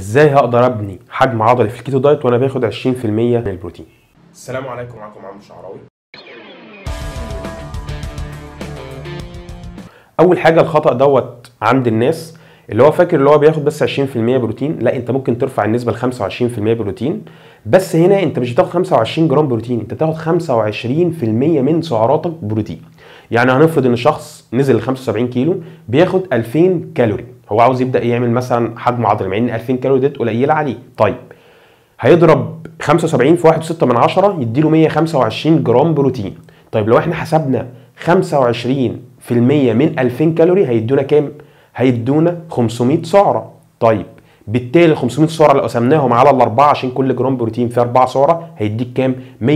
ازاي هقدر ابني حجم عضلي في الكيتو دايت وانا باخد 20% من البروتين السلام عليكم معكم عمرو شعراوي اول حاجه الخطا دوت عند الناس اللي هو فاكر اللي هو بياخد بس 20% بروتين لا انت ممكن ترفع النسبه ل 25% بروتين بس هنا انت مش بتاخد 25 جرام بروتين انت بتاخد 25% من سعراتك بروتين يعني هنفرض ان شخص نزل ل 75 كيلو بياخد 2000 كالوري هو عاوز يبدا يعمل مثلا حجم عضلي مع ان 2000 كالوري ديت قليله عليه طيب هيضرب 75 في 1.6 من 10 يديله 125 جرام بروتين طيب لو احنا حسبنا 25% من 2000 كالوري هيدونا كام هيدونا 500 سعره طيب بالتالي 500 سعره لو قسمناهم على الاربعه عشان كل جرام بروتين فيه 4 سعره هيديك كام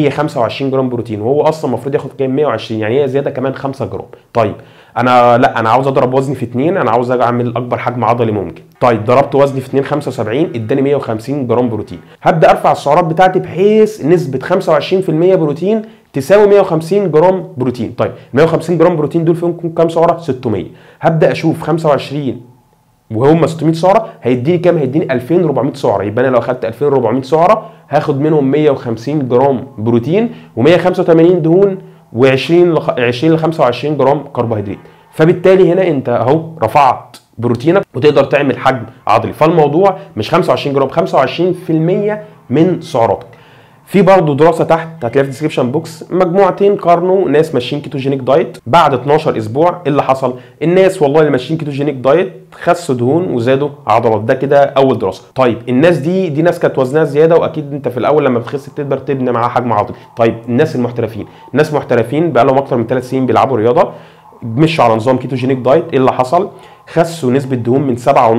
125 جرام بروتين وهو اصلا المفروض ياخد كام 120 يعني هي زياده كمان 5 جرام طيب انا لا انا عاوز اضرب وزني في 2 انا عاوز اعمل اكبر حجم عضلي ممكن طيب ضربت وزني في 2 75 اداني 150 جرام بروتين هبدا ارفع السعرات بتاعتي بحيث نسبه 25% بروتين تساوي 150 جرام بروتين طيب 150 جرام بروتين دول فيهم كام سعره 600 هبدا اشوف 25 وهم 600 سعره هيديني كام هيديني 2400 سعره يبقى انا لو اخدت 2400 سعره هاخد منهم 150 جرام بروتين و185 دهون و20 ل 20 ل 25 جرام كربوهيدرات فبالتالي هنا انت اهو رفعت بروتينك وتقدر تعمل حجم عضلي فالموضوع مش 25 جرام 25% من سعراتك في برضه دراسه تحت هتلاقيها في الديسكربشن بوكس مجموعتين قارنوا ناس ماشيين كيتوجينيك دايت بعد 12 اسبوع ايه اللي حصل الناس والله اللي ماشيين كيتوجينيك دايت خسوا دهون وزادوا عضلات ده كده اول دراسه طيب الناس دي دي ناس كانت وزنها زياده واكيد انت في الاول لما بتخس تقدر تبني معاها حجم عضلي طيب الناس المحترفين ناس محترفين بقى لهم اكتر من 3 سنين بيلعبوا رياضه مشوا على نظام كيتوجينيك دايت ايه اللي حصل خسوا نسبه دهون من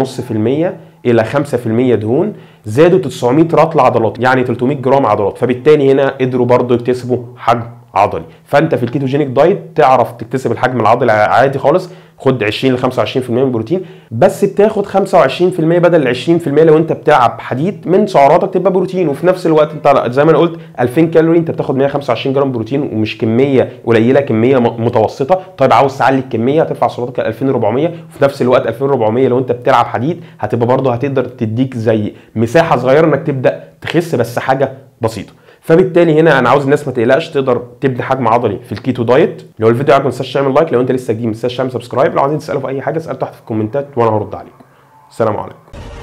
7.5% الى 5% دهون زادوا 900 رطل عضلات يعني 300 جرام عضلات فبالتالي هنا قدروا برضو يكتسبوا حجم عضلي فانت في الكيتوجينيك دايت تعرف تكتسب الحجم العضلي عادي خالص خد 20 ل 25% من البروتين بس بتاخد 25% بدل ال 20% لو انت بتلعب حديد من سعراتك تبقى بروتين وفي نفس الوقت انت زي ما انا قلت 2000 كالوري انت بتاخد 125 جرام بروتين ومش كميه قليله كميه متوسطه طيب عاوز تعلي الكميه هترفع سعراتك ل 2400 وفي نفس الوقت 2400 لو انت بتلعب حديد هتبقى برضه هتقدر تديك زي مساحه صغيره انك تبدا تخس بس حاجه بسيطه فبالتالي هنا انا عاوز الناس ما تقلقش تقدر تبني حجم عضلي في الكيتو دايت لو الفيديو عجبك ما تنساش تعمل لايك لو انت لسه جديد ما تنساش تعمل سبسكرايب لو عايزين تسالوا في اي حاجه اسال تحت في الكومنتات وانا هرد عليكم السلام عليكم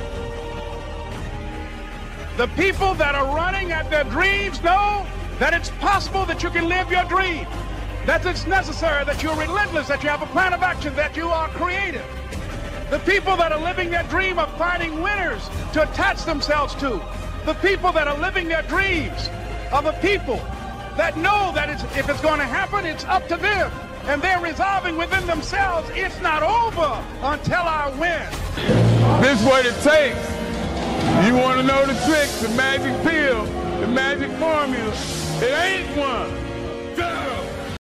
The people that are running at their dreams know that it's possible that you can live your dream. That it's necessary, that you're relentless, that you have a plan of action, that you are creative. The people that are living their dream of finding winners to attach themselves to. The people that are living their dreams are the people that know that it's, if it's going to happen, it's up to them. And they're resolving within themselves, it's not over until I win. This is what it takes. You want to know the trick, the magic pill, the magic formula. It ain't one. Zero.